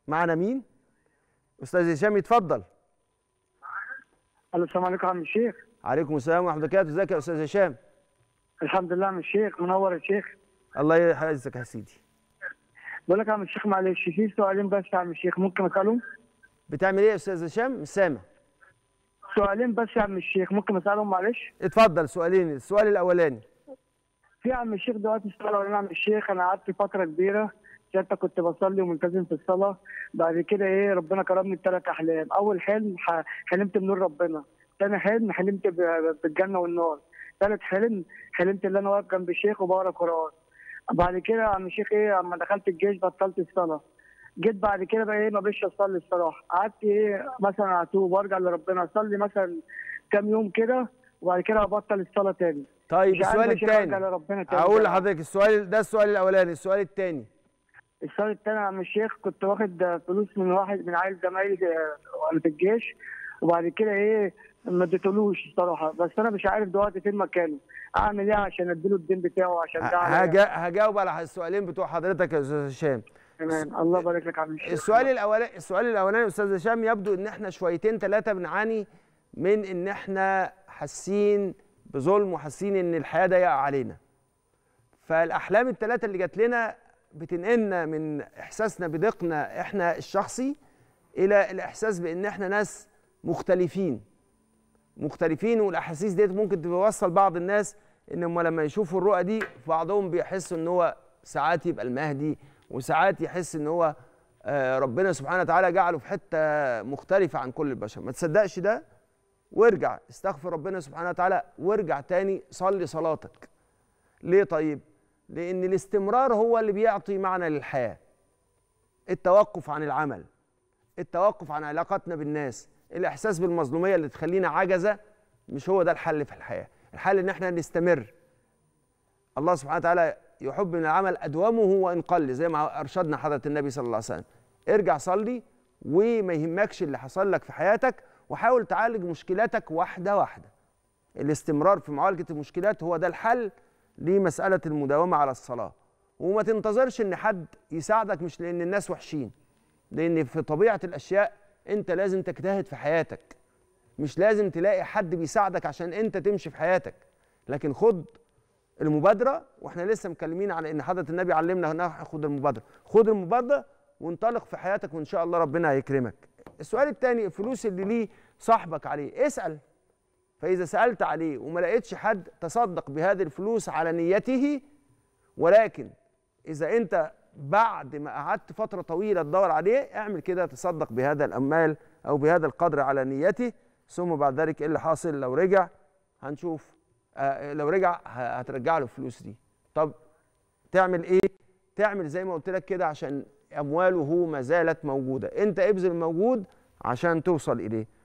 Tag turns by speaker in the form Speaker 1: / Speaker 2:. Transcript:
Speaker 1: معنا مين استاذ هشام يتفضل
Speaker 2: الو السلام عليكم يا عم الشيخ
Speaker 1: عليكم السلام ورحمه الله وبركاته ازيك يا استاذ هشام
Speaker 2: الحمد لله يا عم الشيخ منور يا شيخ
Speaker 1: الله يحفظك يا سيدي
Speaker 2: بقول لك يا عم الشيخ معلش في سؤالين بس يا عم الشيخ ممكن اسالهم
Speaker 1: بتعمل ايه يا استاذ هشام مش سامع
Speaker 2: سؤالين بس يا عم الشيخ ممكن اسالهم معلش
Speaker 1: اتفضل سؤالين السؤال الاولاني
Speaker 2: في يا عم الشيخ دلوقتي السؤال الاولاني يا عم الشيخ انا قعدت فتره كبيره ساعتها كنت بصلي وملتزم في الصلاه بعد كده ايه ربنا كرمني بثلاث احلام اول حلم ح- حلمت بنور ربنا ثاني حلم حلمت ب- بالجنه والنار ثالث حلم حلمت ان انا واقف جنب الشيخ وبقرا قران بعد كده يا عم الشيخ ايه اما دخلت الجيش بطلت الصلاه جيت بعد كده بقى ايه ما بقتش اصلي الصراحه قعدت ايه مثلا اتوب وارجع لربنا اصلي مثلا كام يوم كده وبعد كده ابطل الصلاه تاني
Speaker 1: طيب
Speaker 2: مش عارف
Speaker 1: السؤال
Speaker 2: يا شيخ ارجع
Speaker 1: الثاني
Speaker 2: لربنا تاني
Speaker 1: هقول
Speaker 2: بقى.
Speaker 1: لحضرتك السؤال ده السؤال الاولاني السؤال الثاني
Speaker 2: السؤال التاني يا عم الشيخ كنت واخد فلوس من واحد من عيل زمايلي آه، وانا في الجيش وبعد كده ايه ما اديتلوش الصراحه بس انا مش عارف دلوقتي فين مكانه اعمل ايه عشان اديله الدين بتاعه عشان ده عليا.
Speaker 1: هجا- هجاوب على السؤالين بتوع حضرتك يا استاذ هشام
Speaker 2: تمام الله يبارك لك يا عم الشيخ
Speaker 1: السؤال الاولاني السؤال الاولاني يا استاذ هشام يبدو ان احنا شويتين ثلاثه بنعاني من ان احنا حاسين بظلم وحاسين ان الحياه ضيقه علينا فالاحلام الثلاثه اللي جات لنا بتنقلنا من احساسنا بضيقنا احنا الشخصي الى الاحساس بان احنا ناس مختلفين مختلفين والاحاسيس ديت ممكن توصل بعض الناس ان هم لما يشوفوا الرؤى دي بعضهم بيحسوا ان هو ساعات يبقى المهدي وساعات يحس ان هو آه، ربنا سبحانه وتعالى جعله في حته مختلفه عن كل البشر ما تصدقش ده وارجع استغفر ربنا سبحانه وتعالى وارجع تاني صلي صلاتك ليه طيب لان الاستمرار هو اللي بيعطي معنى للحياه التوقف عن العمل التوقف عن علاقاتنا بالناس الاحساس بالمظلوميه اللي تخلينا عجزه مش هو ده الحل في الحياه الحل ان احنا نستمر الله سبحانه وتعالى يحب من العمل ادومه وان قل زي ما ارشدنا حضره النبي صلى الله عليه وسلم ارجع صلي وما يهمكش اللي حصل لك في حياتك وحاول تعالج مشكلاتك واحده واحده الاستمرار في معالجه المشكلات هو ده الحل لمساله المداومه على الصلاه وما تنتظرش ان حد يساعدك مش لان الناس وحشين لان في طبيعه الاشياء انت لازم تجتهد في حياتك مش لازم تلاقي حد بيساعدك عشان انت تمشي في حياتك لكن خد المبادره واحنا لسه مكلمين على ان حضره النبي علمنا ناخد المبادره خد المبادره وانطلق في حياتك وان شاء الله ربنا هيكرمك السؤال الثاني الفلوس اللي ليه صاحبك عليه اسال فاذا سالت عليه وما لقيتش حد تصدق بهذه الفلوس على نيته ولكن اذا انت بعد ما قعدت فتره طويله تدور عليه اعمل كده تصدق بهذا الامال او بهذا القدر على نيته ثم بعد ذلك ايه اللي حاصل لو رجع هنشوف آه لو رجع ه- هترجع له الفلوس دي طب تعمل ايه تعمل زي ما قلت لك كده عشان امواله ما زالت موجوده انت ابذل الموجود عشان توصل اليه